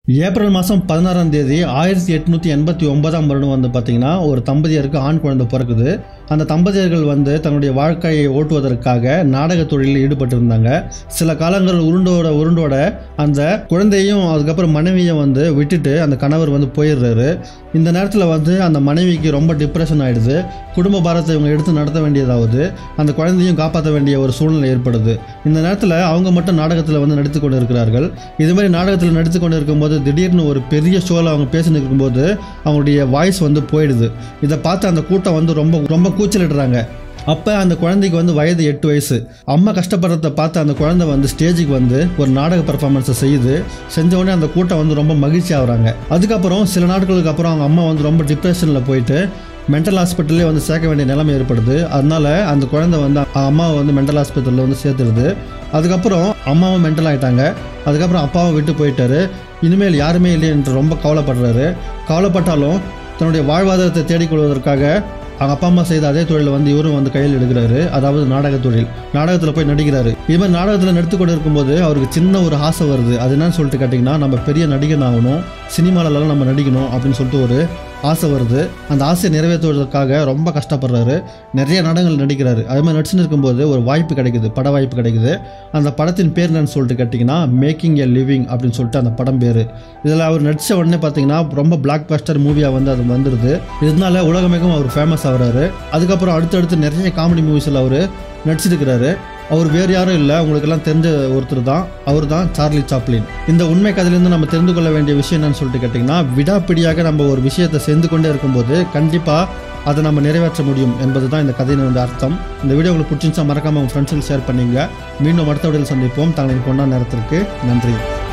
April மாதம் பதினாறாம் தேதி ஆயிரத்தி எட்நூற்றி எண்பத்தி ஒன்பதாம் வருடம் வந்து பார்த்தீங்கன்னா ஒரு தம்பதியருக்கு ஆண் குழந்தை பிறக்குது அந்த தம்பதியர்கள் வந்து தன்னுடைய வாழ்க்கையை ஓட்டுவதற்காக நாடக தொழிலில் ஈடுபட்டிருந்தாங்க சில காலங்கள் உருண்டோட உருண்டோட அந்த குழந்தையும் அதுக்கப்புறம் மனைவியை வந்து விட்டுட்டு அந்த கணவர் வந்து போயிடுறாரு இந்த நேரத்தில் வந்து அந்த மனைவிக்கு ரொம்ப டிப்ரெஷன் ஆயிடுது குடும்ப பாரத்தை இவங்க எடுத்து நடத்த வேண்டியதாவது அந்த குழந்தையும் காப்பாற்ற வேண்டிய ஒரு சூழ்நிலை ஏற்படுது இந்த நேரத்தில் அவங்க மட்டும் நாடகத்தில் வந்து நடித்து கொண்டு இருக்கிறார்கள் இது மாதிரி நாடகத்தில் நடித்து கொண்டு இருக்கும்போது திடீர்னு ஒரு பெரிய ஷோவில் அவங்க பேசிட்டு இருக்கும்போது அவங்களுடைய வாய்ஸ் வந்து போயிடுது இதை பார்த்து அந்த கூட்டம் வந்து ரொம்ப ரொம்ப கூச்சலிடுறாங்க அப்போ அந்த குழந்தைக்கு வந்து வயது எட்டு வயசு அம்மா கஷ்டப்படுறத பார்த்து அந்த குழந்தை வந்து ஸ்டேஜுக்கு வந்து ஒரு நாடக பர்ஃபார்மன்ஸை செய்யுது செஞ்ச உடனே அந்த கூட்டம் வந்து ரொம்ப மகிழ்ச்சி ஆகுறாங்க அதுக்கப்புறம் சில நாட்களுக்கு அப்புறம் அவங்க அம்மா வந்து ரொம்ப டிப்ரெஷனில் போயிட்டு மென்டல் ஹாஸ்பிட்டல்லே வந்து சேர்க்க வேண்டிய நிலைமை ஏற்படுது அதனால அந்த குழந்தை வந்து அவங்க அம்மாவை வந்து மென்டல் ஹாஸ்பிட்டலில் வந்து சேர்த்துருது அதுக்கப்புறம் அம்மாவும் மென்டல் ஆகிட்டாங்க அதுக்கப்புறம் அப்பாவும் விட்டு போயிட்டாரு இனிமேல் யாருமே இல்லை என்று ரொம்ப கவலைப்படுறாரு கவலைப்பட்டாலும் தன்னுடைய வாழ்வாதாரத்தை தேடிக்கொள்வதற்காக அவங்க அப்பா அம்மா செய்த அதே தொழிலை வந்து இவரும் வந்து கையில் எடுக்கிறாரு அதாவது நாடக தொழில் நாடகத்தில் போய் நடிக்கிறாரு இது மாதிரி நாடகத்தில் நடித்து கொண்டு இருக்கும்போது அவருக்கு சின்ன ஒரு ஆசை வருது அது என்னன்னு சொல்லிட்டு கேட்டிங்கன்னா நம்ம பெரிய நடிகன் ஆகணும் சினிமாலலாம் நம்ம நடிக்கணும் அப்படின்னு சொல்லிட்டு ஒரு ஆசை வருது அந்த ஆசையை நிறைவேற்றுவதற்காக ரொம்ப கஷ்டப்படுறாரு நிறைய நாடகங்கள் நடிக்கிறாரு அது மாதிரி நடிச்சுன்னு இருக்கும்போது ஒரு வாய்ப்பு கிடைக்குது பட வாய்ப்பு கிடைக்குது அந்த படத்தின் பேர் என்னன்னு சொல்லிட்டு கேட்டிங்கன்னா மேக்கிங் எ லிவிங் அப்படின்னு சொல்லிட்டு அந்த படம் பேர் இதில் அவர் நடித்த உடனே பார்த்தீங்கன்னா ரொம்ப பிளாக் பஸ்டர் மூவியாக வந்து அது வந்துடுது இதனால உலகமெங்கும் அவர் ஃபேமஸ் ஆகுறாரு அதுக்கப்புறம் அடுத்தடுத்து நிறைய காமெடி மூவிஸில் அவர் நடிச்சிருக்கிறாரு அவர் வேறு யாரும் இல்லை உங்களுக்கெல்லாம் தெரிஞ்ச ஒருத்தர் தான் அவர் தான் சார்லி சாப்ளின் இந்த உண்மை கதையிலேருந்து நம்ம தெரிந்து கொள்ள வேண்டிய விஷயம் என்னன்னு சொல்லிட்டு கேட்டிங்கன்னா விடாப்பிடியாக நம்ம ஒரு விஷயத்தை செஞ்சு கொண்டே இருக்கும்போது கண்டிப்பாக அதை நம்ம நிறைவேற்ற முடியும் என்பது தான் இந்த கதையின் வந்து அர்த்தம் இந்த வீடியோ உங்களுக்கு பிடிச்சிருந்தா மறக்காமல் உங்கள் ஃப்ரெண்ட்ஸுக்கு ஷேர் பண்ணிங்க மீண்டும் அடுத்த வீடியோவில் சந்திப்போம் தங்களின் பொண்ணா நேரத்திற்கு நன்றி